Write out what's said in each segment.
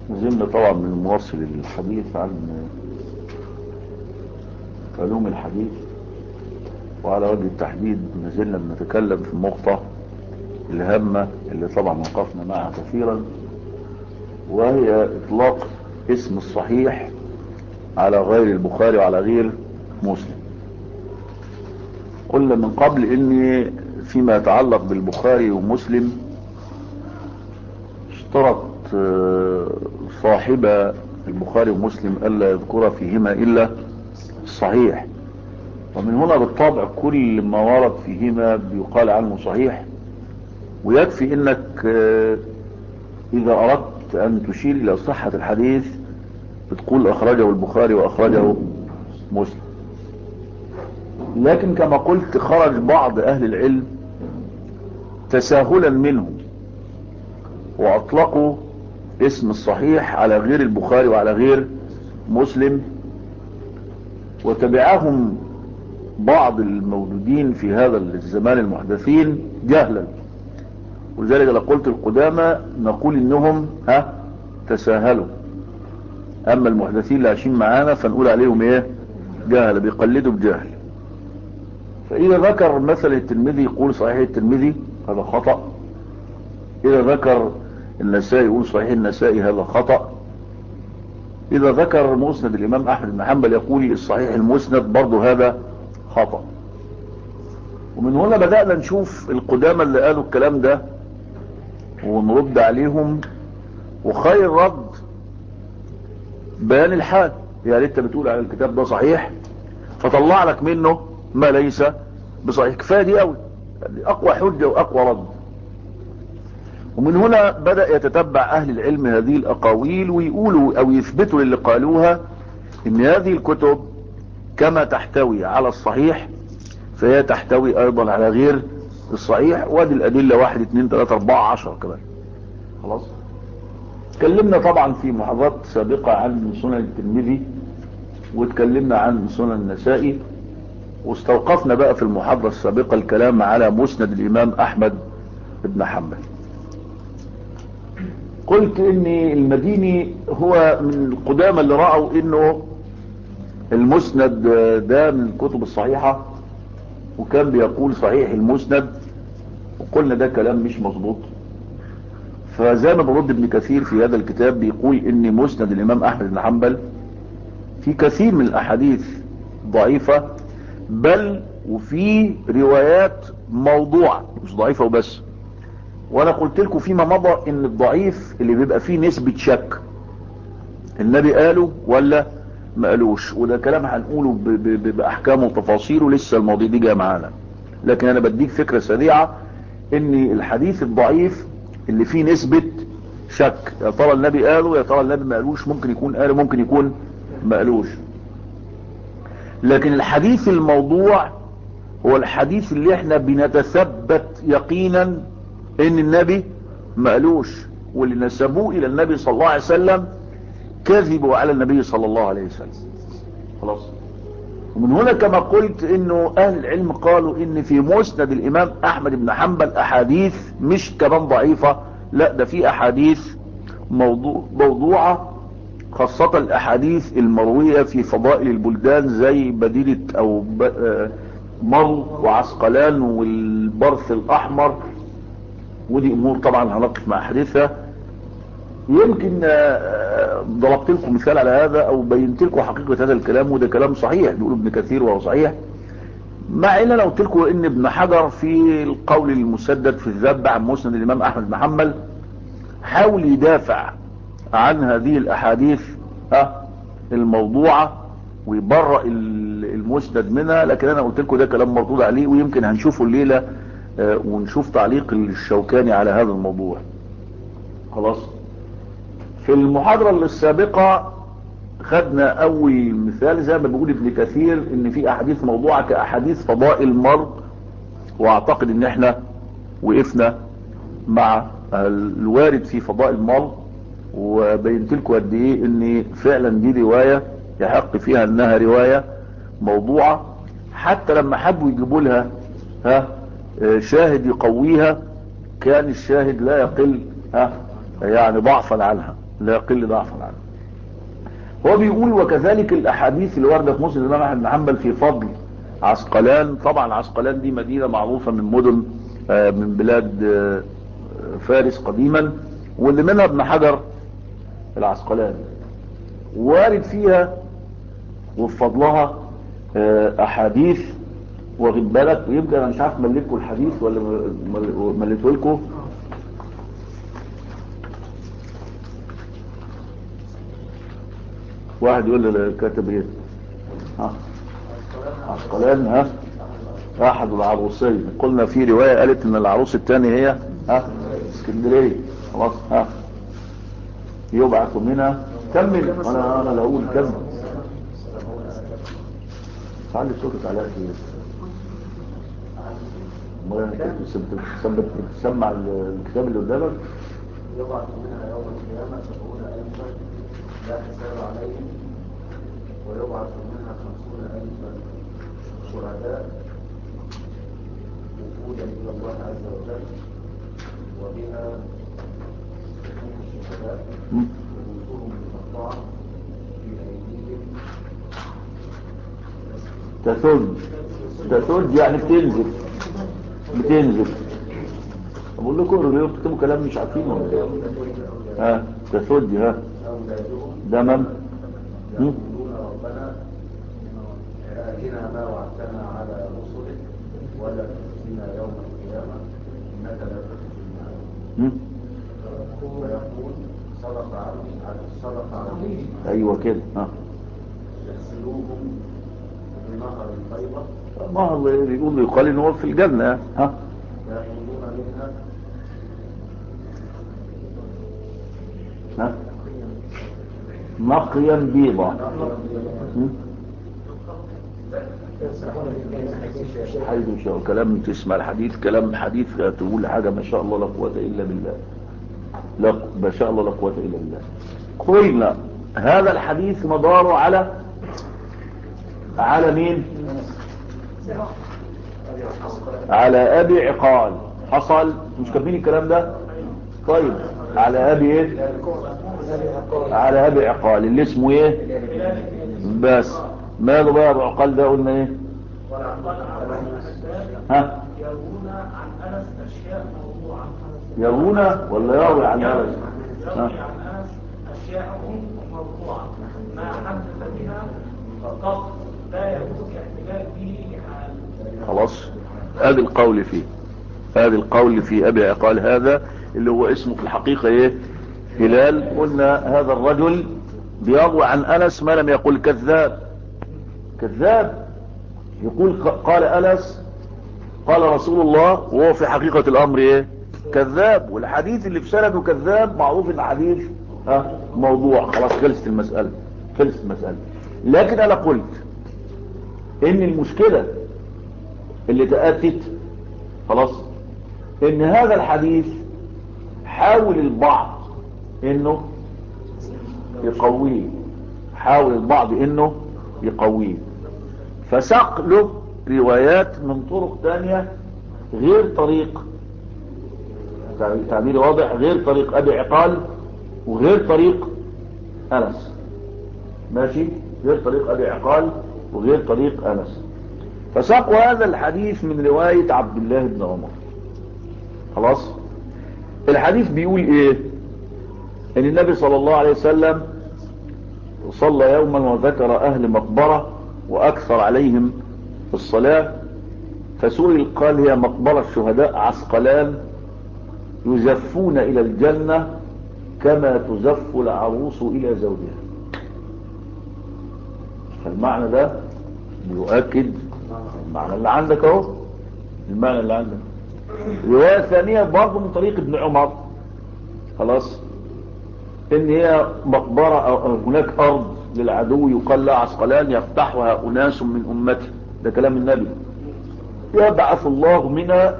نزلنا طبعا من المواصل الحديث عن علوم الحديث وعلى وجه التحديد نزلنا بنتكلم في النقطة الهامة اللي طبعا وقفنا معها كثيرا وهي اطلاق اسم الصحيح على غير البخاري وعلى غير مسلم قلنا من قبل ان فيما يتعلق بالبخاري ومسلم اشترط صاحب البخاري ومسلم ألا يذكر فيهما إلا الصحيح ومن هنا بالطبع كل ما ورد فيهما بيقال عنه صحيح ويكفي انك اذا اردت ان تشير الى صحة الحديث بتقول اخرجه البخاري واخرجه مسلم لكن كما قلت خرج بعض اهل العلم تساهلا منهم واطلقوا اسم الصحيح على غير البخاري وعلى غير مسلم وتبعهم بعض الموجودين في هذا الزمان المحدثين جهلا ولذلك لو قلت القدامى نقول انهم ها تساهلوا اما المحدثين اللي عايشين معانا فنقول عليهم ايه جهل بيقلدوا بجهل فاذا ذكر مثل الترمذي يقول صحيح الترمذي هذا خطأ اذا ذكر النسائي يقول صحيح النسائي هذا خطأ اذا ذكر مسند الامام احمد بن حنبل يقول الصحيح المسند برضه هذا خطأ ومن هنا بدأنا نشوف القدامى اللي قالوا الكلام ده ونرد عليهم وخير رد بيان الحال يعني انت بتقول على الكتاب ده صحيح فطلع لك منه ما ليس بصحيح كفايه دي قوي يعني اقوى حجه واقوى رد ومن هنا بدأ يتتبع اهل العلم هذه الاقاويل ويقولوا او يثبتوا للي قالوها ان هذه الكتب كما تحتوي على الصحيح فهي تحتوي ايضا على غير الصحيح وادي الادلة واحد اتنين تلاتة اربعة عشر كمان خلاص اتكلمنا طبعا في محاضرات سابقة عن سنن الترمذي واتكلمنا عن سنن النسائي واستوقفنا بقى في المحاضرة السابقة الكلام على مسند الامام احمد بن حنبل قلت ان المديني هو من القدامى اللي رأوا انه المسند ده من الكتب الصحيحة وكان بيقول صحيح المسند وقلنا ده كلام مش مظبوط فزي ما برد ابن كثير في هذا الكتاب بيقول ان مسند الامام احمد بن حنبل في كثير من الاحاديث ضعيفة بل وفي روايات موضوعة مش ضعيفة وبس وانا قلت لكم فيما مضى ان الضعيف اللي بيبقى فيه نسبة شك النبي قاله ولا ما قالوش وده كلام هنقوله باحكامه وتفاصيله لسه المواضيع دي جايه معانا لكن انا بديك فكره سريعه ان الحديث الضعيف اللي فيه نسبه شك يا ترى النبي قاله يا ترى النبي ما قالوش ممكن يكون قاله ممكن يكون ما قالوش لكن الحديث الموضوع هو الحديث اللي احنا بنتثبت يقينا ان النبي ما قالوش واللي نسبوه الى النبي صلى الله عليه وسلم كذبوا على النبي صلى الله عليه وسلم خلاص ومن هنا كما قلت انه اهل العلم قالوا ان في مسند الامام احمد بن حنبل احاديث مش كمان ضعيفة لا ده في احاديث موضوع موضوعة خاصة الاحاديث المروية في فضائل البلدان زي بديلة او مرو وعسقلان والبرث الاحمر ودي امور طبعا هنقف مع حديثها يمكن ضربت لكم مثال على هذا او بينت لكم حقيقة هذا الكلام وده كلام صحيح بيقول ابن كثير وهو صحيح مع ان انا قلت لكم ان ابن حجر في القول المسدد في الذب عن مسند الامام احمد بن حنبل حاول يدافع عن هذه الاحاديث الموضوعة ويبرأ المسند منها لكن انا قلت لكم ده كلام مردود عليه ويمكن هنشوفه الليلة ونشوف تعليق الشوكاني على هذا الموضوع خلاص في المحاضرة السابقة خدنا اول مثال زي ما بيقول ابن كثير ان في احاديث موضوعة كاحاديث فضائل مرض واعتقد ان احنا وقفنا مع الوارد في فضائل مرض وبينت لكم قد ايه ان فعلا دي رواية يحق فيها انها رواية موضوعة حتى لما حبوا يجيبوا لها ها شاهد يقويها كان الشاهد لا يقل ها يعني ضعفا عنها لا يقل ضعفا عنه هو بيقول وكذلك الاحاديث اللي وارده في مسلم الامام احمد بن حنبل في فضل عسقلان طبعا عسقلان دي مدينه معروفه من مدن آه، من بلاد آه، فارس قديما واللي منها ابن حجر العسقلاني وارد فيها وفي فضلها آه، احاديث واخد بالك ويبقى انا مش عارف ملكوا الحديث ولا مليته لكم واحد يقول لي كاتب ايه ها عسقلان ها احد العروسين قلنا في رواية قالت ان العروس الثاني هي ها اسكندرية خلاص ها يبعث منها كمل انا انا اللي هقول كمل تعالي صوتك على ايه امال انا كنت بتسمع بتسمع الكتاب اللي قدامك يبعث منها يوم القيامة سبعون ألفا لا حساب عليهم ويبعث منها خمسون ألفا شهداء وفودا إلى الله عز وجل وبها تكون الشهداء ورؤوسهم مقطعة في أيديهم تثلج تثلج يعني بتنزل بتنزل بقول لكم الرجال بتكتبوا كلام مش عارفينه ولا ايه ها تثلج ها أولادهم دما هم؟ يقولون ربنا آتنا ما وعدتنا على رسلك ولا تخزنا يوم القيامة إنك لا تخزي الميعاد هم؟ ويقول صدق عني صدق عني ايوه كده ها يغسلوهم بنهر البيضة ما هو يقول يقال ان هو في الجنة ها يأخذون منها ها نقيا بيضا هم؟ حيث شاء كلام تسمع الحديث كلام حديث تقول حاجة ما شاء الله لا قوة إلا بالله لا ما شاء الله لا قوة إلا بالله قلنا هذا الحديث مداره على على مين على أبي عقال حصل مش كاتبين الكلام ده طيب على أبي إيه على أبي عقال اللي اسمه إيه بس ماله بقى أبو عقال ده قلنا إيه ها يروون عن انس اشياء موضوعه يروون ولا يروي عن أنس يروي ها؟ عن انس اشياء موضوعه ما حدث بها فقط لا يجوز الاحتجاج به لحال خلاص ادي القول فيه ادي القول في ابي عقال هذا اللي هو اسمه في الحقيقة ايه هلال قلنا هذا الرجل بيروي عن انس ما لم يقل كذاب كذاب يقول ق- قال انس قال رسول الله وهو في حقيقة الامر ايه كذاب والحديث اللي في سنده كذاب معروف ان حديث ها موضوع خلاص خلصت المسألة خلصت المسألة لكن انا قلت ان المشكلة اللي تأتت خلاص ان هذا الحديث حاول البعض انه يقويه حاول البعض انه يقويه فساق له روايات من طرق تانية غير طريق تعبير واضح غير طريق ابي عقال وغير طريق انس ماشي غير طريق ابي عقال وغير طريق انس فساقوا هذا الحديث من رواية عبد الله بن عمر خلاص الحديث بيقول ايه ان النبي صلى الله عليه وسلم صلى يوما وذكر اهل مقبرة واكثر عليهم الصلاة فسئل قال هي مقبرة شهداء عسقلان يزفون الى الجنة كما تزف العروس الى زوجها فالمعنى ده بيؤكد المعنى اللي عندك اهو المعنى اللي عندك رواية ثانية برضه من طريق ابن عمر خلاص ان هي مقبرة او هناك ارض للعدو يقال لها عسقلان يفتحها اناس من امته ده كلام النبي يبعث الله منها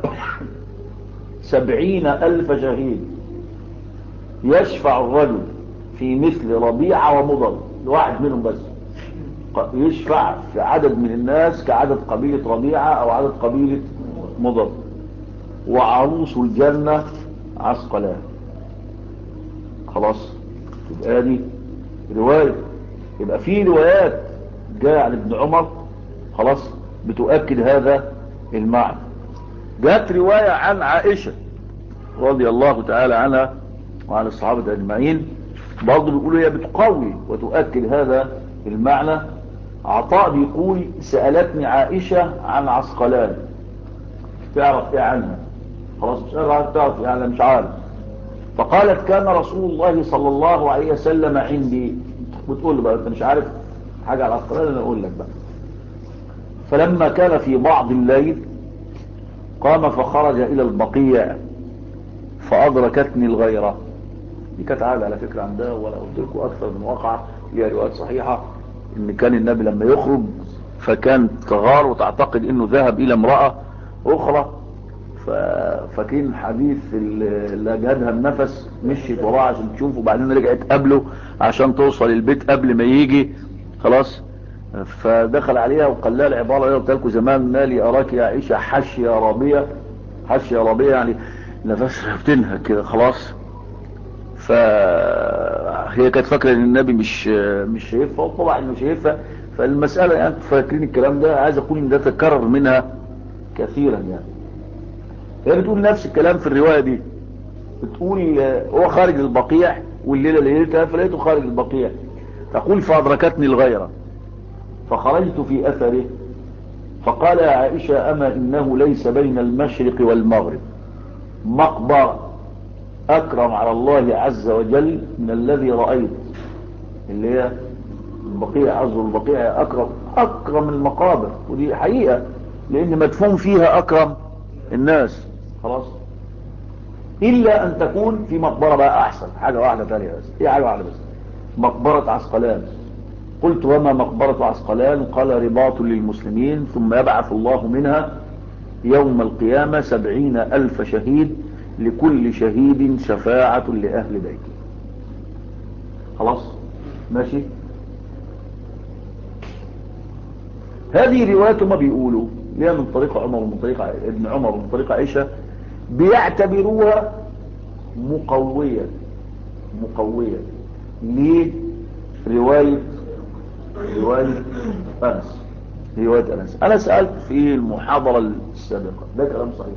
سبعين الف شهيد يشفع الرجل في مثل ربيعة ومضر لواحد منهم بس يشفع في عدد من الناس كعدد قبيلة ربيعة او عدد قبيلة مضر وعروس الجنة عسقلان خلاص يبقى دي رواية يبقى في روايات جاء عن ابن عمر خلاص بتؤكد هذا المعنى جاءت رواية عن عائشة رضي الله تعالى عنها وعن الصحابة أجمعين برضه بيقولوا هي بتقوي وتؤكد هذا المعنى عطاء بيقول سألتني عائشة عن عسقلان تعرف ايه عنها خلاص مش عارف تعرف يعني مش عارف فقالت كان رسول الله صلى الله عليه وسلم عندي بتقول له بقى انت مش عارف حاجة على عسقلان انا اقول لك بقى فلما كان في بعض الليل قام فخرج الى البقيع فادركتني الغيرة دي كانت عادة على فكرة عندها ولا قلت لكم اكثر من واقع هي روايات صحيحة ان كان النبي لما يخرج فكان تغار وتعتقد انه ذهب الى امرأة اخرى فاكرين حديث اللي جهدها النفس مشيت وراه عشان تشوفه وبعدين رجعت قبله عشان توصل البيت قبل ما يجي خلاص فدخل عليها وقال لها العبارة اللي قلت لكم زمان مالي اراك يا عائشة حش يا رابية حش يا رابية يعني نفسها بتنهك كده خلاص فهي كانت فاكرة ان النبي مش مش شايفها وطبعا انه شايفها فالمسألة يعني انتوا فاكرين الكلام ده عايز اقول ان ده تكرر منها كثيرا يعني هي بتقول نفس الكلام في الرواية دي بتقول هو خارج البقيع والليلة ليلتها فلقيته خارج البقيع تقول فأدركتني الغيرة فخرجت في أثره فقال يا عائشة أما إنه ليس بين المشرق والمغرب مقبرة أكرم على الله عز وجل من الذي رأيت اللي هي البقيع عز البقيع أكرم أكرم المقابر ودي حقيقة لأن مدفون فيها أكرم الناس خلاص إلا أن تكون في مقبرة بقى أحسن حاجة واحدة تانية بس هي حاجة واحدة بس مقبرة عسقلان قلت وما مقبرة عسقلان قال رباط للمسلمين ثم يبعث الله منها يوم القيامة سبعين ألف شهيد لكل شهيد شفاعة لأهل بيته خلاص ماشي هذه رواية ما بيقولوا ليها من طريق عمر ومن طريق ابن عمر ومن طريق عائشة بيعتبروها مقوية مقوية ليه رواية رواية أنس رواية أنس أنا سألت في المحاضرة السابقة ده كلام صحيح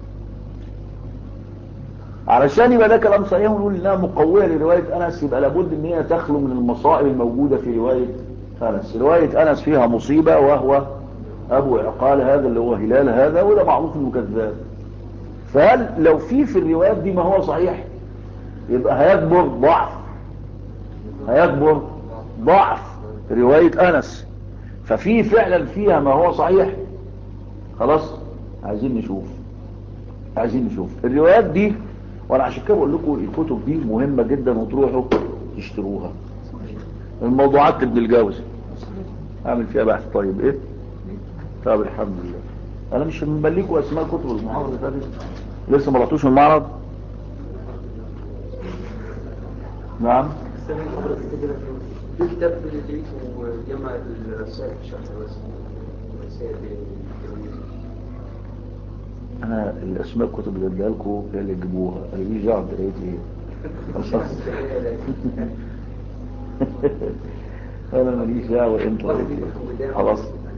علشان يبقى ده كلام صحيح ونقول انها مقوية لرواية أنس يبقى لابد ان هي تخلو من المصائب الموجودة في رواية أنس رواية أنس فيها مصيبة وهو أبو عقال هذا اللي هو هلال هذا وده معروف انه كذاب فهل لو في في الروايات دي ما هو صحيح يبقى هيكبر ضعف هيكبر ضعف رواية أنس ففي فعلا فيها ما هو صحيح خلاص عايزين نشوف عايزين نشوف الروايات دي وانا عشان كده بقول لكم الكتب دي مهمة جدا وتروحوا تشتروها الموضوعات ابن الجوز اعمل فيها بحث طيب ايه طب الحمد لله انا مش مبليكوا اسماء كتب المعرض اللي فاتت لسه ما رحتوش من المعرض نعم في كتاب اللي اسمه جمع الرسائل في شرح الرسائل انا الاسماء الكتب اللي اديها لكم هي اللي تجيبوها انا ماليش دعوه بقرايه ايه انا ماليش دعوه انت قريت ايه خلاص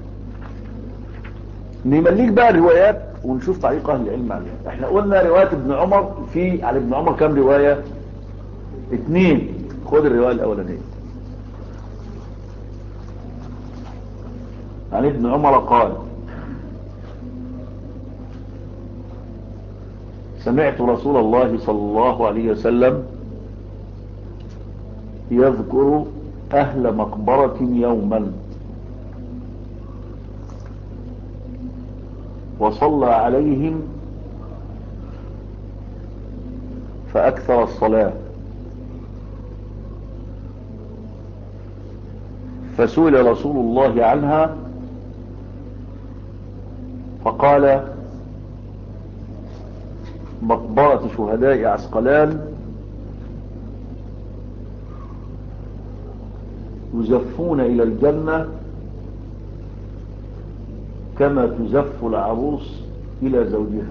نمليك بقى الروايات ونشوف تعليق اهل العلم عليها احنا قلنا روايه ابن عمر في على ابن عمر كام روايه اتنين خد الروايه الاولانيه عن ابن عمر قال سمعت رسول الله صلى الله عليه وسلم يذكر أهل مقبرة يوما وصلى عليهم فأكثر الصلاة فسئل رسول الله عنها فقال مقبرة شهداء عسقلان يزفون إلى الجنة كما تزف العروس إلى زوجها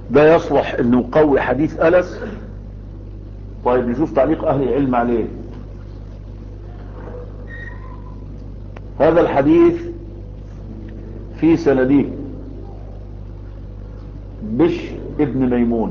ده يصلح انه يقوي حديث ألس طيب نشوف تعليق اهل العلم عليه هذا الحديث في سنده بشر ابن ميمون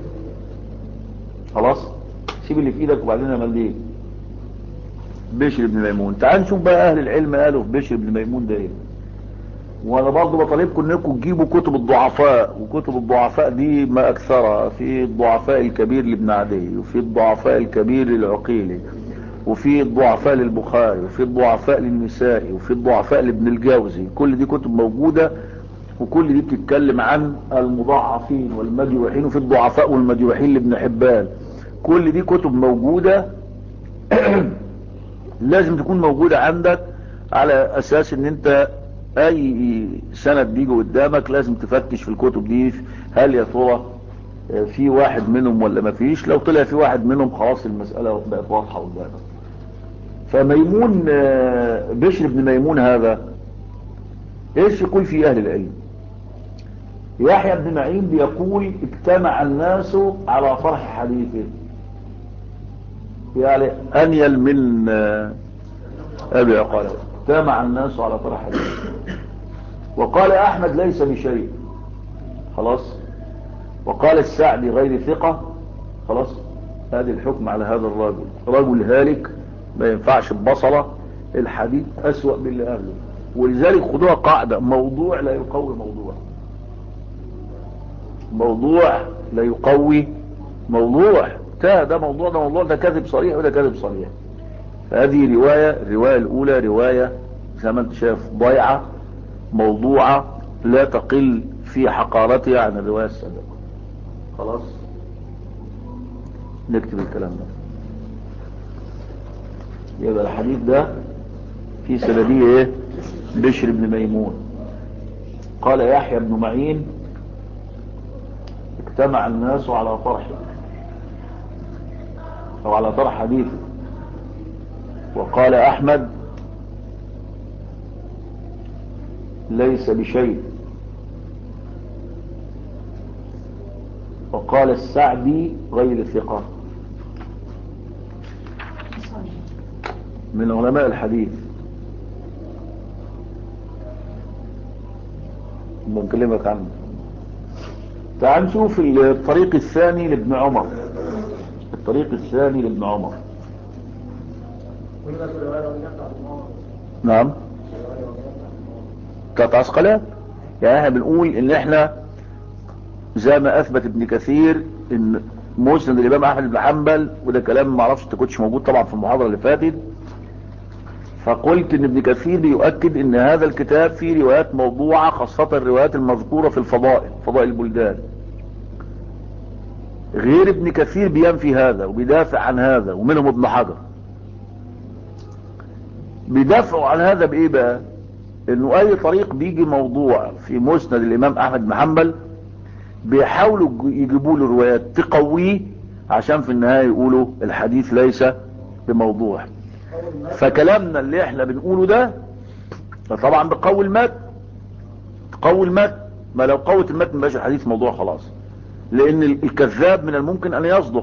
خلاص سيب اللي في ايدك وبعدين امليه بشر ابن ميمون تعال نشوف بقى اهل العلم قالوا في بشر ابن ميمون ده ايه وانا برضه بطالبكم انكم تجيبوا كتب الضعفاء وكتب الضعفاء دي ما اكثرها في الضعفاء الكبير لابن عدي وفي الضعفاء الكبير للعقيلي وفي الضعفاء للبخاري وفي الضعفاء للنسائي وفي الضعفاء لابن الجوزي كل دي كتب موجودة وكل دي بتتكلم عن المضاعفين والمجروحين وفي الضعفاء والمجروحين لابن حبان كل دي كتب موجودة لازم تكون موجودة عندك على اساس ان انت اي سند بيجي قدامك لازم تفتش في الكتب دي هل يا ترى في واحد منهم ولا ما فيش لو طلع في واحد منهم خلاص المسألة بقت واضحة قدامك فميمون بشر بن ميمون هذا ايش يقول في اهل العلم يحيى بن معين بيقول اجتمع الناس على طرح حديثه يعني انيل من ابي عقاله اجتمع الناس على طرح حديثه وقال احمد ليس بشيء خلاص وقال السعدي غير ثقة خلاص هذه الحكم على هذا الرجل رجل هالك ما ينفعش ببصلة الحديث أسوأ من اللي أهله ولذلك خدوها قاعدة موضوع لا يقوي موضوع موضوع لا يقوي موضوع ده ده موضوع ده موضوع ده كذب صريح وده كذب صريح هذه رواية الرواية الأولى رواية زي ما انت شايف ضيعة موضوعة لا تقل في حقارتها عن الرواية السابقة خلاص نكتب الكلام ده يبقى الحديث ده في سندية ايه بشر بن ميمون قال يحيى بن معين اجتمع الناس على طرحه او على طرح حديثه وقال احمد ليس بشيء وقال السعدي غير ثقة من علماء الحديث بنكلمك عنه تعال نشوف الطريق الثاني لابن عمر الطريق الثاني لابن عمر نعم بتاعت عسقلان يعني احنا بنقول ان احنا زي ما اثبت ابن كثير ان مسند الامام احمد بن حنبل وده كلام ما اعرفش انت كنتش موجود طبعا في المحاضره اللي فاتت فقلت ان ابن كثير بيؤكد ان هذا الكتاب فيه روايات موضوعه خاصه الروايات المذكوره في الفضائل فضائل البلدان غير ابن كثير بينفي هذا وبيدافع عن هذا ومنهم ابن حجر بيدافعوا عن هذا بايه بقى انه اي طريق بيجي موضوع في مسند الامام احمد بن حنبل بيحاولوا يجيبوا له روايات تقويه عشان في النهاية يقولوا الحديث ليس بموضوع فكلامنا اللي احنا بنقوله ده طبعا بقوي المتن تقوي المتن ما لو قوت المتن مبقاش الحديث موضوع خلاص لان الكذاب من الممكن ان يصدق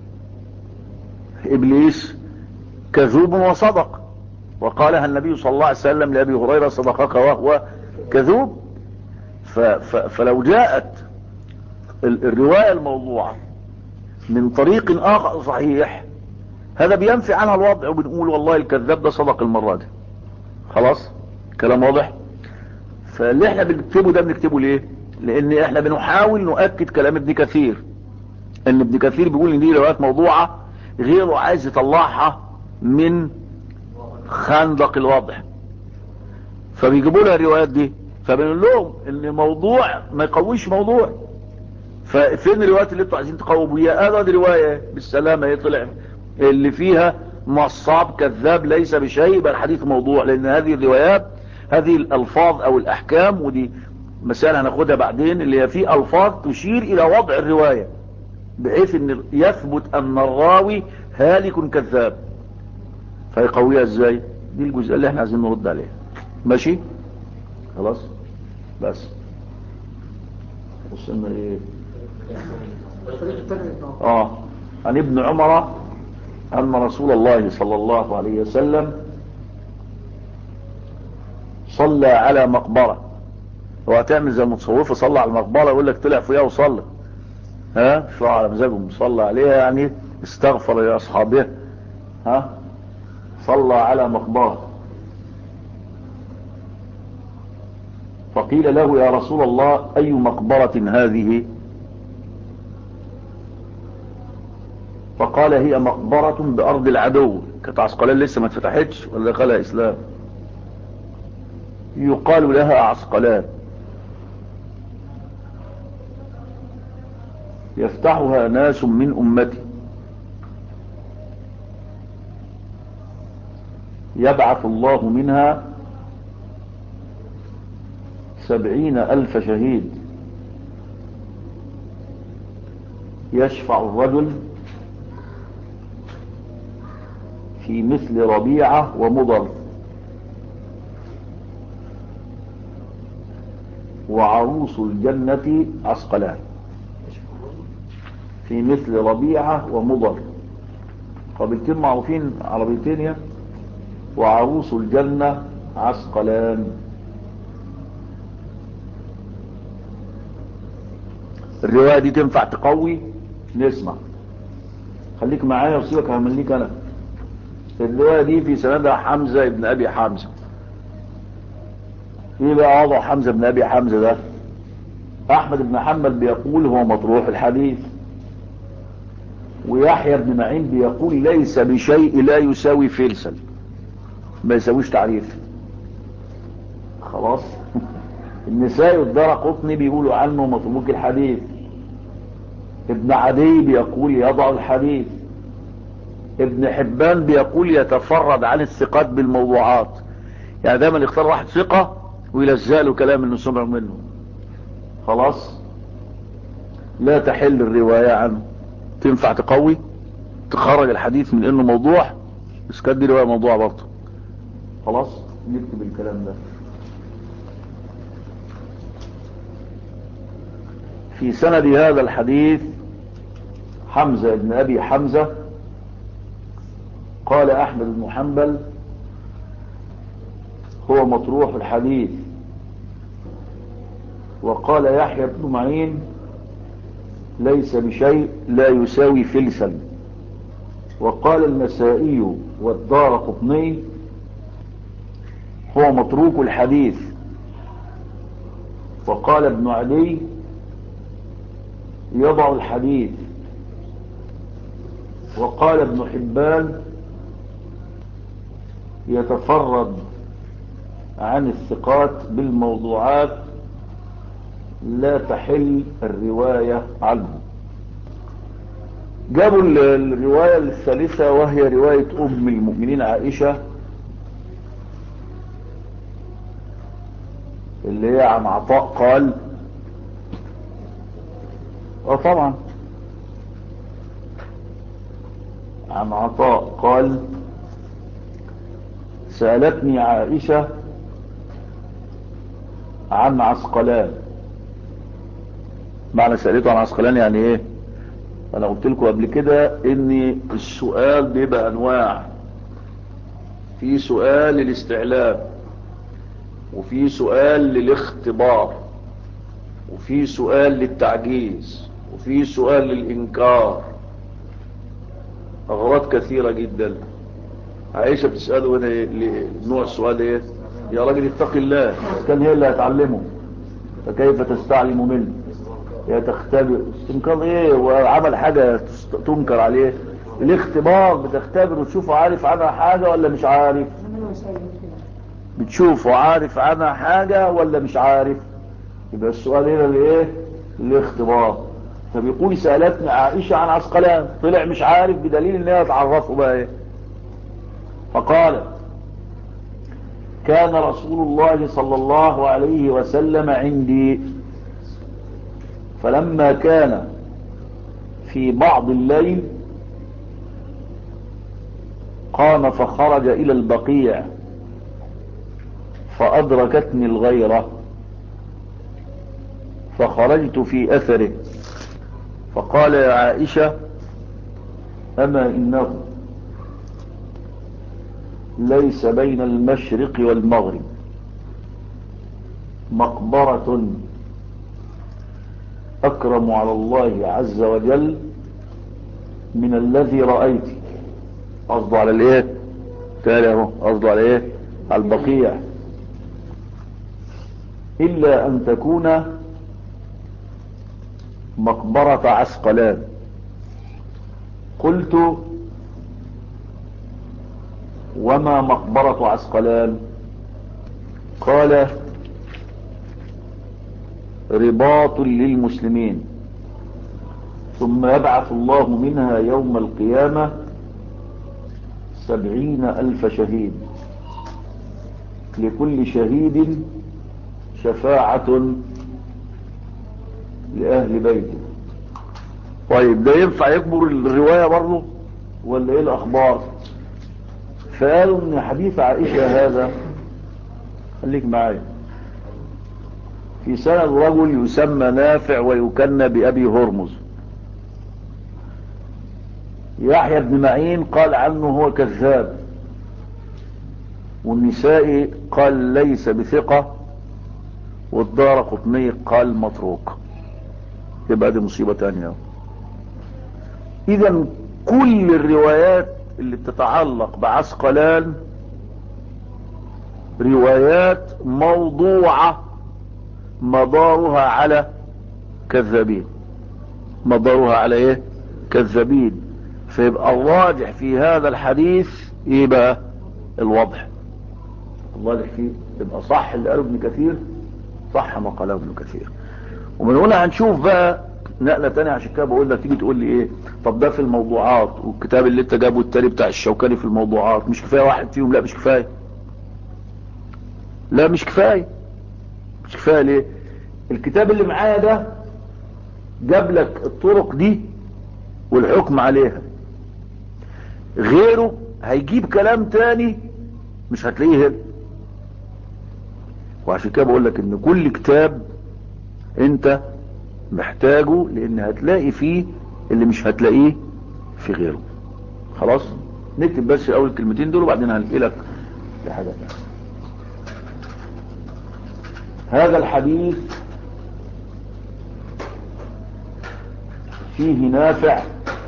ابليس كذوب وصدق وقالها النبي صلى الله عليه وسلم لأبي هريرة صدقك وهو كذوب ف ف فلو جاءت الرواية الموضوعة من طريق آخر صحيح هذا بينفي عنها الوضع وبنقول والله الكذاب ده صدق المرة دي خلاص كلام واضح فاللي احنا بنكتبه ده بنكتبه ليه لان احنا بنحاول نؤكد كلام ابن كثير ان ابن كثير بيقول ان دي روايات موضوعة غيره عايز يطلعها من خندق الوضع فبيجيبوا لها الروايات دي فبنقول لهم ان موضوع ما يقويش موضوع ففين الروايات اللي انتوا عايزين تقووا بيها هذا دي رواية بالسلامة هي طلع اللي فيها نصاب كذاب ليس بشيء يبقى الحديث موضوع لان هذه الروايات هذه الالفاظ او الاحكام ودي مسألة هناخدها بعدين اللي هي في الفاظ تشير الى وضع الرواية بحيث ان يثبت ان الراوي هالك كذاب فيقويها ازاي دي الجزء اللي احنا عايزين نرد عليها ماشي خلاص بس وصلنا ايه الطريق الثاني اه عن ابن عمر أن رسول الله صلى الله عليه وسلم صلى على مقبرة هو هتعمل زي المتصوفة صلى على المقبرة يقول لك طلع فيها وصلى ها شو على مزاجهم صلى عليها يعني استغفر لأصحابه ها صلى على مقبرة فقيل له يا رسول الله أي مقبرة هذه فقال هي مقبرة بأرض العدو كانت عسقلان لسه ما اتفتحتش ولا دخلها إسلام يقال لها عسقلان يفتحها ناس من أمتي يبعث الله منها سبعين ألف شهيد يشفع الرجل في مثل ربيعة ومضر وعروس الجنة عسقلان في مثل ربيعة ومضر قبيلتين معروفين عربيتين يا وعروس الجنة عسقلان الرواية دي تنفع تقوي نسمع خليك معايا وسيبك همليك انا الرواية دي في سندها حمزة ابن ابي حمزة ايه بقى وضع حمزة ابن ابي حمزة ده احمد بن حنبل بيقول هو مطروح الحديث ويحيى بن معين بيقول ليس بشيء لا يساوي فلسا ما يساويش تعريف خلاص النساء والدار قطني بيقولوا عنه مطروق الحديث ابن عدي بيقول يضع الحديث ابن حبان بيقول يتفرد عن الثقات بالموضوعات يعني دايما يختار واحد ثقة ويلزق له كلام انه سمع منه خلاص لا تحل الرواية عنه تنفع تقوي تخرج الحديث من انه موضوع بس كانت دي رواية موضوع برضه خلاص نكتب الكلام ده في سند هذا الحديث حمزة ابن ابي حمزة قال احمد بن حنبل هو مطروح الحديث وقال يحيى بن معين ليس بشيء لا يساوي فلسا وقال النسائي والدار قطني هو متروك الحديث وقال ابن علي يضع الحديث وقال ابن حبان يتفرد عن الثقات بالموضوعات لا تحل الرواية عنه جابوا الرواية الثالثة وهي رواية أم المؤمنين عائشة اللي هي عن عطاء قال اه طبعا عن عطاء قال سألتني عائشة عن عسقلان معنى سألته عن عسقلان يعني ايه انا قلت لكم قبل كده ان السؤال بيبقى انواع في سؤال للاستعلام وفي سؤال للاختبار وفي سؤال للتعجيز وفي سؤال للإنكار أغراض كثيرة جدا عائشة بتسأله هنا نوع السؤال ايه يا راجل اتق الله كان هي اللي هتعلمه فكيف تستعلم منه يا تختبر استنكار ايه وعمل حاجة تنكر عليه الاختبار بتختبر وتشوفه عارف عنها حاجة ولا مش عارف بتشوفه عارف عنها حاجة ولا مش عارف يبقى السؤال هنا الايه الاختبار فبيقول سألتني عائشة عن عسقلان طلع مش عارف بدليل ان هي تعرفه بقى ايه فقال كان رسول الله صلى الله عليه وسلم عندي فلما كان في بعض الليل قام فخرج الى البقيع فادركتني الغيرة فخرجت في اثره فقال يا عائشة أما إنه ليس بين المشرق والمغرب مقبرة أكرم على الله عز وجل من الذي رأيت قصده على الايه تالي اهو قصده على ايه على البقيع إلا أن تكون مقبرة عسقلان قلت وما مقبرة عسقلان قال رباط للمسلمين ثم يبعث الله منها يوم القيامة سبعين ألف شهيد لكل شهيد شفاعة لأهل بيته طيب ده ينفع يكبر الرواية برضه ولا ايه الأخبار فقالوا ان حديث عائشة هذا خليك معايا في سنة رجل يسمى نافع ويكنى بأبي هرمز يحيى بن معين قال عنه هو كذاب والنسائي قال ليس بثقة والدار قطني قال متروك يبقى دي مصيبة تانية اذا كل الروايات اللي بتتعلق بعسقلان روايات موضوعة مدارها على كذابين مدارها على ايه كذابين فيبقى الراجح في هذا الحديث يبقى الوضح الراجح فيه يبقى صح اللي قاله ابن كثير صح ما قاله ابن كثير ومن هنا هنشوف بقى نقلة تانية عشان كده بقول لك تيجي تقول لي ايه طب ده في الموضوعات والكتاب اللي انت جابه التاني بتاع الشوكاني في الموضوعات مش كفاية واحد فيهم لا مش كفاية لا مش كفاية مش كفاية ليه الكتاب اللي معايا ده جاب لك الطرق دي والحكم عليها غيره هيجيب كلام تاني مش هتلاقيه هنا وعشان كده بقول لك ان كل كتاب انت محتاجه لان هتلاقي فيه اللي مش هتلاقيه في غيره خلاص نكتب بس اول الكلمتين دول وبعدين هنقلك لحاجة تانية هذا الحديث فيه نافع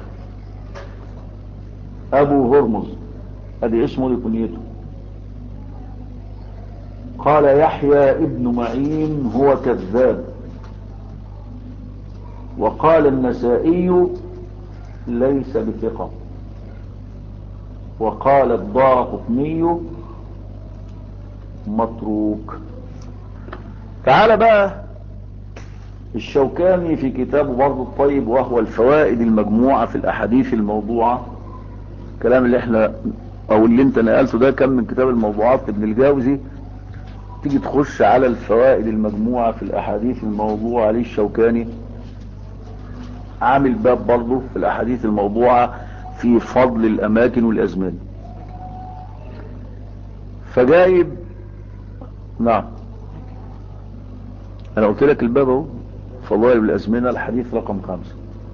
ابو هرمز ادي اسمه لكنيته قال يحيى ابن معين هو كذاب وقال النسائي ليس بثقة وقال الدار قطني متروك تعال بقى الشوكاني في كتابه برضه الطيب وهو الفوائد المجموعة في الأحاديث الموضوعة الكلام اللي احنا او اللي انت نقلته ده كان من كتاب الموضوعات ابن الجوزي تيجي تخش على الفوائد المجموعة في الأحاديث الموضوعة عليه الشوكاني عامل باب برضه في الأحاديث الموضوعة في فضل الأماكن والأزمان فجايب نعم أنا قلت لك الباب اهو فضائل الأزمنة الحديث رقم خمسة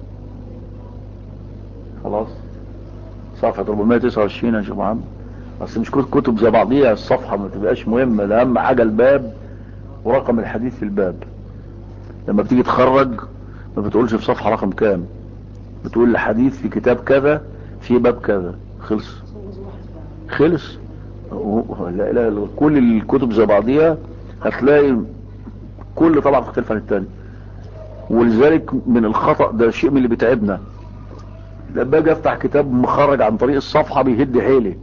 خلاص صفحة 429 يا شيخ محمد بس مش كل كتب زي بعضيها الصفحة ما تبقاش مهمة ده اهم حاجة الباب ورقم الحديث في الباب لما بتيجي تخرج ما بتقولش في صفحة رقم كام بتقول الحديث في كتاب كذا في باب كذا خلص خلص لا لا لا كل الكتب زي بعضيها هتلاقي كل طبعا مختلف عن التاني ولذلك من الخطأ ده شيء من اللي بيتعبنا لما باجي افتح كتاب مخرج عن طريق الصفحة بيهد حيلي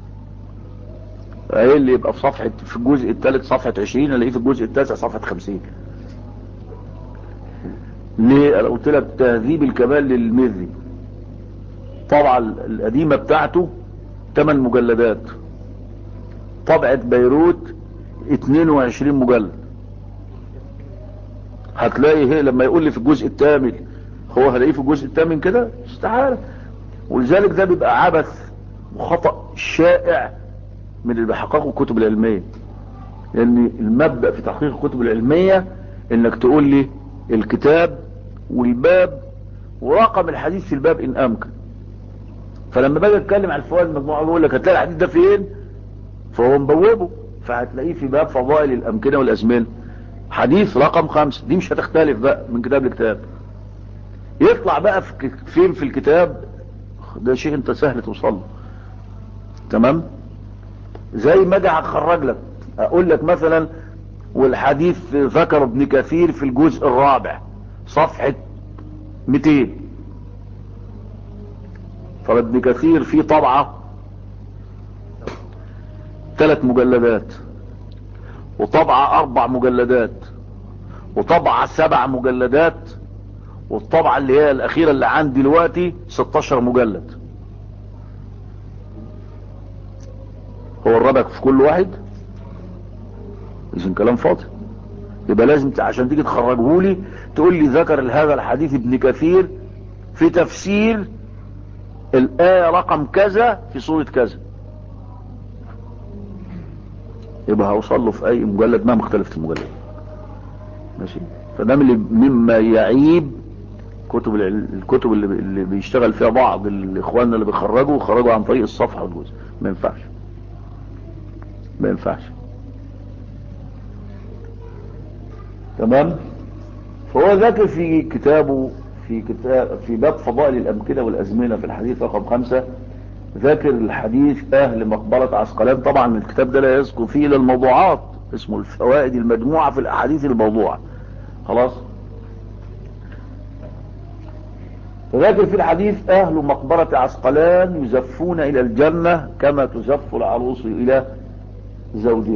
ايه اللي يبقى في صفحة في الجزء الثالث صفحة 20 الاقيه في الجزء التاسع صفحة 50 ليه انا قلت لك تهذيب الكمال للمذي طبعا القديمة بتاعته 8 مجلدات طبعة بيروت 22 مجلد هتلاقي هي لما يقول لي في الجزء الثامن هو هلاقيه في الجزء الثامن كده استحالة ولذلك ده بيبقى عبث وخطأ شائع من اللي بيحققوا الكتب العلمية لان المبدأ في تحقيق الكتب العلمية انك تقول لي الكتاب والباب ورقم الحديث في الباب ان امكن فلما باجي اتكلم عن الفوائد المجموعه بقول لك هتلاقي الحديث ده فين فهو مبوبه فهتلاقيه في باب فضائل الامكنه والازمنه حديث رقم خمسة دي مش هتختلف بقى من كتاب لكتاب يطلع بقى في ك- فين في الكتاب ده شيء انت سهل توصل له تمام زي ما اجي هخرج لك اقول لك مثلا والحديث ذكر ابن كثير في الجزء الرابع صفحة 200 فابن كثير فيه طبعة ثلاث مجلدات وطبعة اربع مجلدات وطبعة سبع مجلدات والطبعة اللي هي الاخيرة اللي عندي دلوقتي 16 مجلد هو الربك في كل واحد اذن كلام فاضي يبقى لازم ت- عشان تيجي تخرجه لي تقول لي ذكر هذا الحديث ابن كثير في تفسير الآية رقم كذا في سورة كذا يبقى هوصل له في اي مجلد ما مختلف المجلد ماشي فده من اللي- مما يعيب كتب العل- الكتب اللي, اللي بيشتغل فيها بعض الاخوان اللي بيخرجوا خرجوا عن طريق الصفحة والجزء ما ينفعش ما ينفعش تمام فهو ذاكر في كتابه في كتاب في باب فضائل الأمكنة والأزمنة في الحديث رقم خمسة ذاكر الحديث أهل مقبرة عسقلان طبعا الكتاب ده لا يذكر فيه إلا الموضوعات اسمه الفوائد المجموعة في الأحاديث الموضوعة خلاص فذاكر في الحديث أهل مقبرة عسقلان يزفون إلى الجنة كما تزف العروس إلى زوجها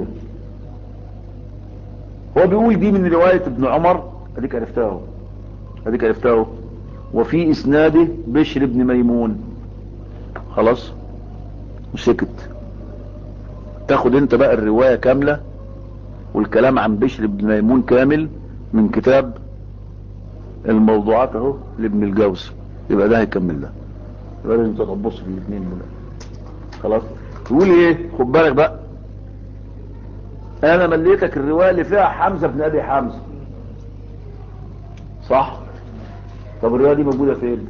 هو بيقول دي من رواية ابن عمر اديك عرفتها اهو. اديك عرفتها اهو. وفي اسناده بشر بن ميمون خلاص وسكت تاخد انت بقى الرواية كاملة والكلام عن بشر بن ميمون كامل من كتاب الموضوعات اهو لابن الجوزي يبقى ده هيكمل ده يبقى لازم تبص في الاثنين دول خلاص يقول ايه خد بالك بقى انا مليتك الرواية اللي فيها حمزة بن ابي حمزة صح طب الرواية دي موجودة فين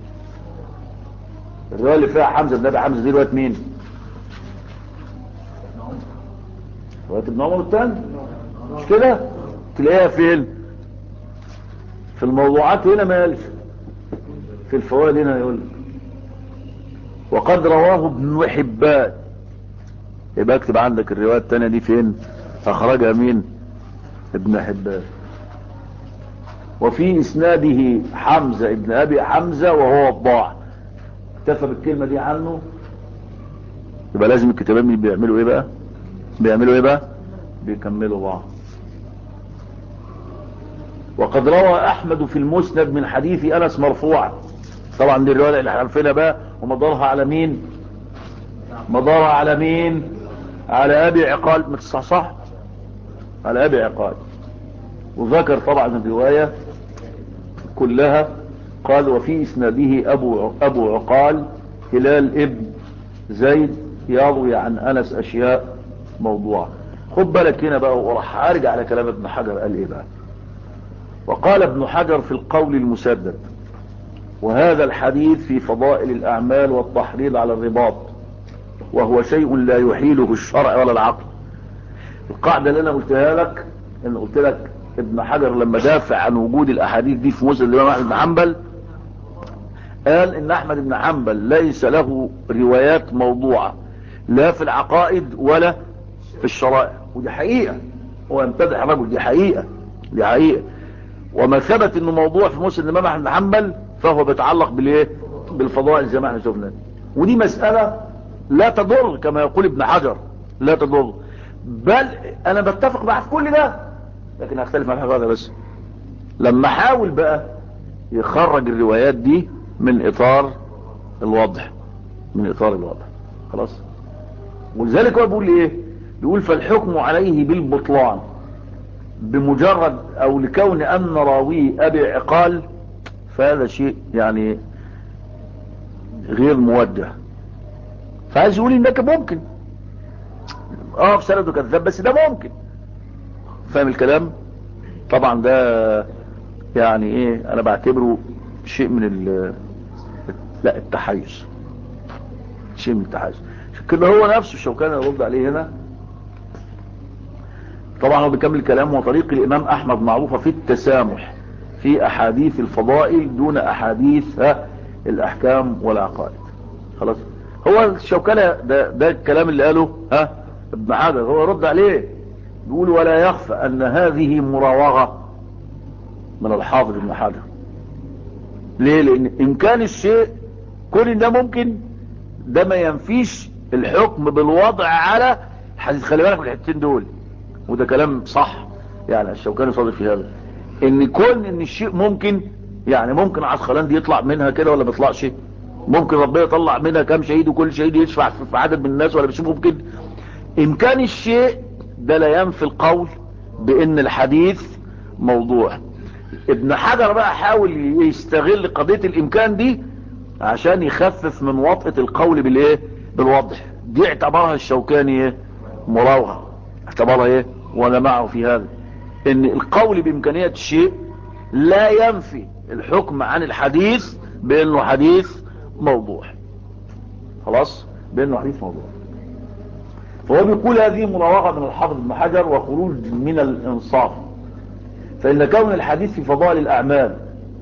الرواية اللي فيها حمزة بن ابي حمزة دي رواية مين رواية ابن عمر الثاني مش كده تلاقيها فين في الموضوعات هنا ما يلف في الفوائد هنا يقول لك. وقد رواه ابن حبان يبقى اكتب عندك الرواية التانية دي فين اخرجها مين ابن حبان وفي اسناده حمزة ابن ابي حمزة وهو الضاع اكتفى بالكلمة دي عنه يبقى لازم الكتابين بيعملوا ايه بقى بيعملوا ايه بقى بيكملوا بعض وقد روى احمد في المسند من حديث انس مرفوعا طبعا دي الرواية اللي احنا عارفينها بقى ومدارها على مين مدارها على مين على ابي عقال ما تصحصح على ابي عقال وذكر طبعا الرواية كلها قال وفي اسناده ابو ابو عقال هلال ابن زيد يروي عن انس اشياء موضوعة خد بالك هنا بقى وراح ارجع على كلام ابن حجر قال ايه بقى وقال ابن حجر في القول المسدد وهذا الحديث في فضائل الاعمال والتحريض على الرباط وهو شيء لا يحيله الشرع ولا العقل القاعدة اللي انا قلتها لك ان قلت لك ابن حجر لما دافع عن وجود الاحاديث دي في مسلم الامام احمد بن حنبل قال ان احمد بن حنبل ليس له روايات موضوعة لا في العقائد ولا في الشرائع ودي حقيقة هو يمتدح الرجل دي حقيقة دي حقيقة وما ثبت انه موضوع في مسلم الامام احمد بن حنبل فهو بيتعلق بالايه بالفضائل زي ما احنا شفنا ودي مسألة لا تضر كما يقول ابن حجر لا تضر بل انا بتفق معه في كل ده لكن هختلف مع هذا بس لما حاول بقى يخرج الروايات دي من اطار الوضع من اطار الوضع خلاص ولذلك هو بيقول ايه بيقول فالحكم عليه بالبطلان بمجرد او لكون ان راويه ابي عقال فهذا شيء يعني غير موجه فعايز يقول انك ممكن اه في سنده كذاب بس ده ممكن فاهم الكلام طبعا ده يعني ايه انا بعتبره شيء من ال لا التحيز شيء من التحيز كده هو نفسه الشوكاني يرد عليه هنا طبعا هو بيكمل كلامه وطريق الامام احمد معروفة في التسامح في احاديث الفضائل دون احاديث ها الاحكام والعقائد خلاص هو الشوكاني ده, ده الكلام اللي قاله ها ابن حجر هو رد عليه يقول ولا يخفى ان هذه مراوغة من الحافظ ابن حجر ليه لان ان كان الشيء كل ده ممكن ده ما ينفيش الحكم بالوضع على حديث خلي بالك من الحتتين دول وده كلام صح يعني الشوكاني صادق في هذا ان كون ان الشيء ممكن يعني ممكن عسقلان دي يطلع منها كده ولا ما يطلعش ممكن ربنا يطلع منها كام شهيد وكل شهيد يشفع في عدد من الناس ولا مش ممكن امكان الشيء ده لا ينفي القول بان الحديث موضوع ابن حجر بقى حاول يستغل قضية الامكان دي عشان يخفف من وطئة القول بالايه بالوضع دي اعتبرها الشوكاني ايه مراوغة اعتبرها ايه وانا معه في هذا ان القول بامكانية الشيء لا ينفي الحكم عن الحديث بانه حديث موضوع خلاص بانه حديث موضوع فهو بيقول هذه مراوغة من الحافظ ابن حجر وخروج من الانصاف فان كون الحديث في فضائل الاعمال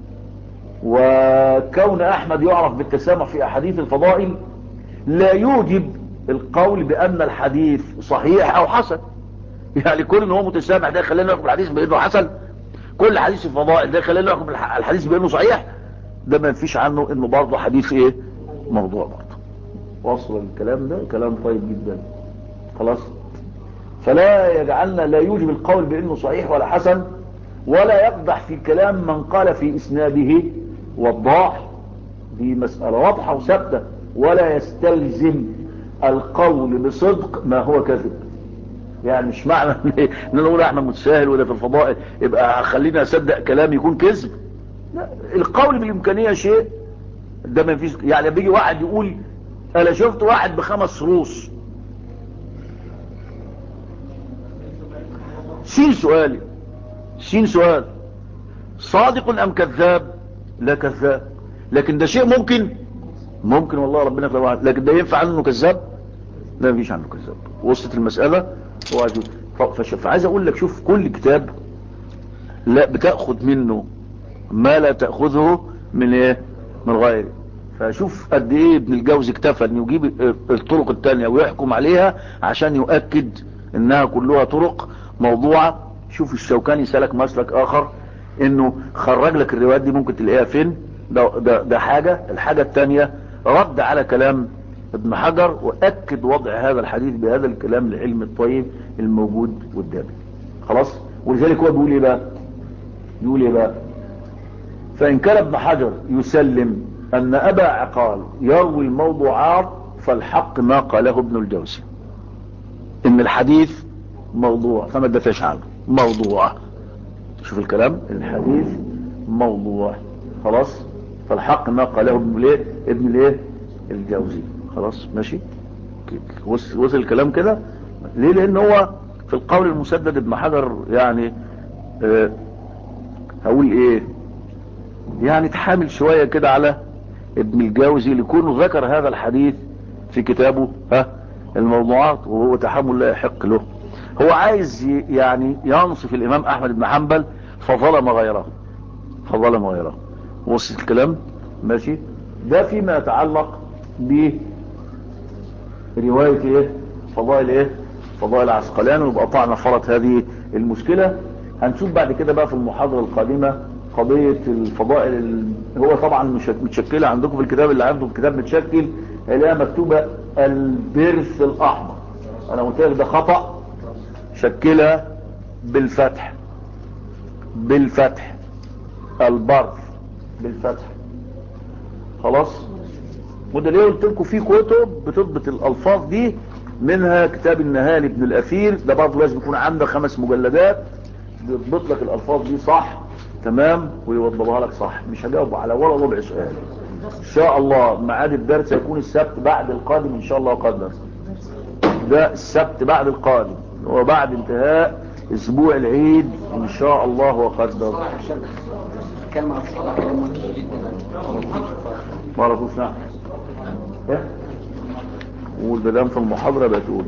وكون احمد يعرف بالتسامح في احاديث الفضائل لا يوجب القول بان الحديث صحيح او حسن يعني كل ان هو متسامح ده خلينا نحكم الحديث بانه حسن كل حديث الفضائل ده خلينا نحكم الحديث بانه صحيح ده ما ينفيش عنه انه برضه حديث ايه موضوع برضه وصل الكلام ده كلام طيب جدا خلاص فلا يجعلنا لا يوجب القول بانه صحيح ولا حسن ولا يقدح في كلام من قال في اسناده وضاح دي مسألة واضحة وثابتة ولا يستلزم القول بصدق ما هو كذب يعني مش معنى ان انا اقول احمد متساهل ولا في الفضائل يبقى خلينا اصدق كلام يكون كذب لا القول بالامكانية شيء ده ما فيش يعني بيجي واحد يقول انا شفت واحد بخمس روس شيل سؤالي شين سؤال صادق ام كذاب لا كذاب لكن ده شيء ممكن ممكن والله ربنا يخلق واحد لكن ده ينفع عنه كذاب لا مفيش عنه كذاب وصلت المسألة فعايز اقول لك شوف كل كتاب لا بتأخذ منه ما لا تأخذه من ايه من غيره فشوف قد ايه ابن الجوزي اكتفى ان يجيب الطرق التانية ويحكم عليها عشان يؤكد انها كلها طرق موضوعة شوف الشوكاني سلك مسلك اخر انه خرج لك الروايات دي ممكن تلاقيها فين ده, ده, ده حاجة الحاجة التانية رد على كلام ابن حجر واكد وضع هذا الحديث بهذا الكلام العلم الطيب الموجود قدامي خلاص ولذلك هو بيقول ايه بقى يقول ايه بقى فان كان ابن حجر يسلم ان ابا عقال يروي الموضوعات فالحق ما قاله ابن الجوزي ان الحديث موضوع فما تدافعش عنه موضوع شوف الكلام الحديث موضوع خلاص فالحق ما قاله ابن الايه ابن الايه الجوزي خلاص ماشي وصل الكلام كده ليه لان هو في القول المسدد ابن حجر يعني اه هقول ايه يعني تحامل شوية كده على ابن الجوزي لكونه ذكر هذا الحديث في كتابه ها الموضوعات وهو تحمل لا يحق له هو عايز يعني ينصف الامام احمد بن حنبل فظلم غيره فظلم غيره وصل الكلام ماشي ده فيما يتعلق ب رواية ايه فضائل ايه فضائل عسقلان ويبقى طعنا فرط هذه المشكلة هنشوف بعد كده بقى في المحاضرة القادمة قضية الفضائل ال... هو طبعا مش متشكلة عندكم في الكتاب اللي عنده الكتاب متشكل اللي مكتوبة البرث الاحمر انا قلت لك ده خطأ شكلها بالفتح بالفتح البرث بالفتح خلاص وده ليه قلت لكم في كتب بتضبط الالفاظ دي منها كتاب النهاية لابن الاثير ده برضه لازم يكون عندك خمس مجلدات بيضبط لك الالفاظ دي صح تمام ويوضبها لك صح مش هجاوب على ولا ربع سؤال ان شاء الله ميعاد الدرس هيكون السبت بعد القادم ان شاء الله قدر ده السبت بعد القادم وبعد انتهاء اسبوع العيد ان شاء الله وقدر كلمة عن الصلاة كلام مهم جدا ما اعرفوش نعم ايه والبدام في المحاضرة بتقول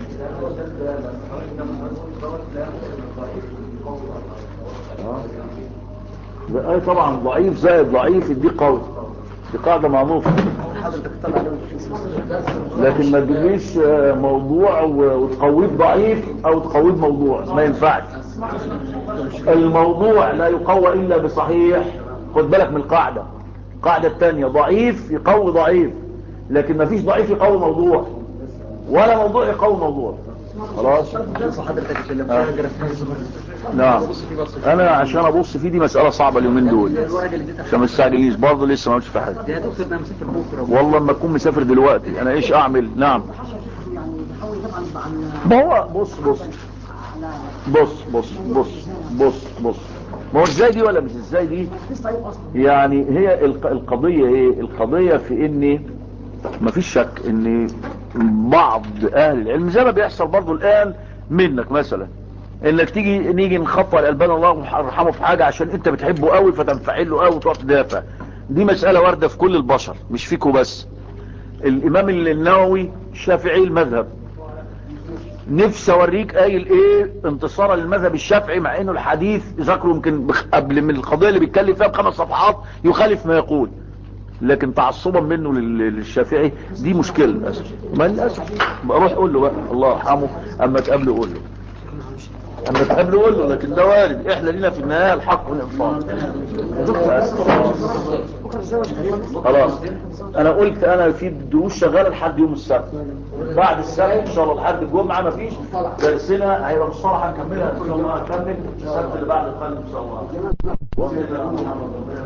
لا اي طبعا ضعيف زائد ضعيف دي قوي دي قاعدة معروفة حضرتك طلع عليهم لكن ما تجيبليش آه، موضوع و- وتقويه ضعيف او تقويه موضوع ما ينفعش الموضوع لا يقوى الا بصحيح خد بالك من القاعدة القاعدة الثانية ضعيف يقوي ضعيف لكن ما فيش ضعيف يقوي موضوع ولا موضوع يقوي موضوع خلاص بص حضرتك اللي آه. نعم انا عشان ابص فيه دي مسألة صعبة اليومين دول الورقة اللي اديتها عشان ما تستعجليش برضه لسه ما قلتش في حاجة يا دكتور انا مسافر بكره والله لما اكون مسافر دلوقتي انا ايش اعمل نعم يعني بحاول طبعا عن ما هو بص بص بص بص بص بص بص ما هو ازاي دي ولا مش ازاي دي طيب اصلا يعني هي الق- القضية ايه القضية في ان مفيش شك ان بعض اهل العلم زي ما بيحصل برضو الان منك مثلا انك تيجي نيجي نخطى الالبان الله يرحمه في حاجة عشان انت بتحبه قوي فتنفعل له قوي وتقعد تدافع دي مسألة واردة في كل البشر مش فيكوا بس الامام النووي شافعي المذهب نفسي اوريك قايل ايه انتصارا للمذهب الشافعي مع انه الحديث ذكره يمكن بخ- قبل من القضيه اللي بيتكلم فيها بخمس صفحات يخالف ما يقول لكن تعصبا منه لل- للشافعي دي مشكله للاسف ما للاسف بقى روح قول له بقى الله يرحمه اما تقابله قول له اما تقابله قول له لكن ده وارد احنا لينا في النهايه الحق والانصاف خلاص انا قلت انا في دروس شغاله لحد يوم السبت بعد السبت ان شاء الله لحد الجمعه مفيش درسنا هيبقى مصطلح هنكملها ان شاء الله هنكمل السبت اللي بعد القادم ان شاء الله